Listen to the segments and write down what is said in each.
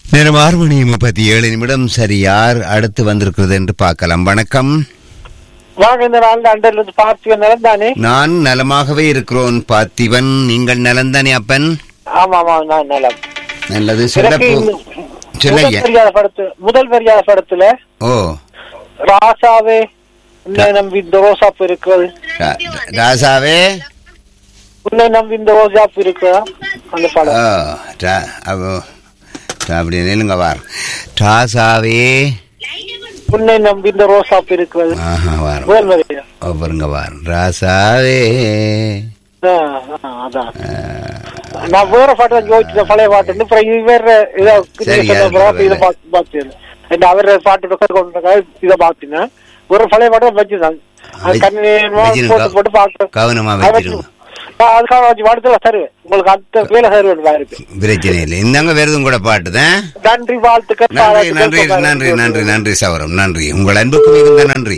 நேரம் ஆறு மணி முப்பத்தி ஏழு நிமிடம் சரி யார் அடுத்து வந்திருக்கிறது என்று பார்க்கலாம் வணக்கம் வாங்க இந்த நாள் அண்டர்ல இருந்து பார்த்து நிலம் தானே நான் நலமாகவே இருக்கிறோன் பார்த்திபன் நீங்கள் நலந்தானே அப்பன் ஆமா ஆமா நான் நிலம் நல்லது எனக்கு சிறப்பு இந்த சொல்லுங்க முதல் பெரியாத படத்து முதல் பெரியாத படத்துல ஓ ராசாவே உன்னை நம்பி இந்த ரோசாப்பு இருக்கிறது ரா- ராசாவே உன்னை நம்பி இந்த ரோசாப்பு இருக்கிறதா அந்த ஓ படம் ரா- அவ- ரா- அப்படி நில்லுங்க வார் ராசாவே உன்னை நம்பி இந்த ரோசாப்பு இருக்கிறது ஆஹா வாரம் முதல் பெரியா ஓ, பாருங்க வார் ராசாவே ஆ, ஆ, அதான் நான் வேற பாட்டு தான் யோசிச்சேன் பழைய பாட்டு அப்புறம் இது வேற இதோ சரி, நீங்க சொன்ன அது அப்புறம் இதை வேற. பார்த்து பார்த்தேன் என்ன அவர் பாட்டு கொண்டு இதை பார்த்தீங்கன்னா ஒரு பழைய பாட்டு தான் வச்சுதான் அது வெச்சு- கண்ணு வெச்சிருங்க. போட்டு போட்டு பார்க்க கவனமா அதை வச்சு- வச்சிருங்க நான் அதுக்காக வச்சு பாடத்துல தருவேன் உங்களுக்கு அந்த வேலை தருவேன் இருக்கு பிரச்சனை இல்லை இந்தாங்க வேறதும் கூட பாட்டுதான் நன்றி வாழ்த்துக்கள் நன்றி பாராட்டுக்கள், நன்றி பாராட்டுக்கள். நன்றி நன்றி நன்றி சவரம் நன்றி உங்கள் அன்புக்கு மிகுந்த நன்றி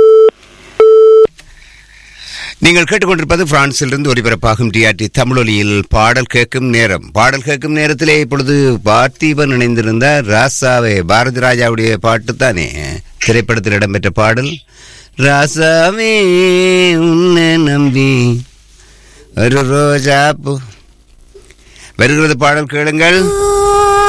நீங்கள் கேட்டுக்கொண்டிருப்பது பிரான்சிலிருந்து ஒலிபரப்பாகும் டிஆர்டி தமிழொலியில் பாடல் கேட்கும் நேரம் பாடல் கேட்கும் நேரத்திலே இப்பொழுது பார்த்திபன் இணைந்திருந்தார் ராசாவே பாரதி ராஜாவுடைய பாட்டு தானே திரைப்படத்தில் இடம்பெற்ற பாடல் ராசாவே உன்னை நம்பி ஒரு ரோஜா பூ வருகிறது பாடல் கேளுங்கள்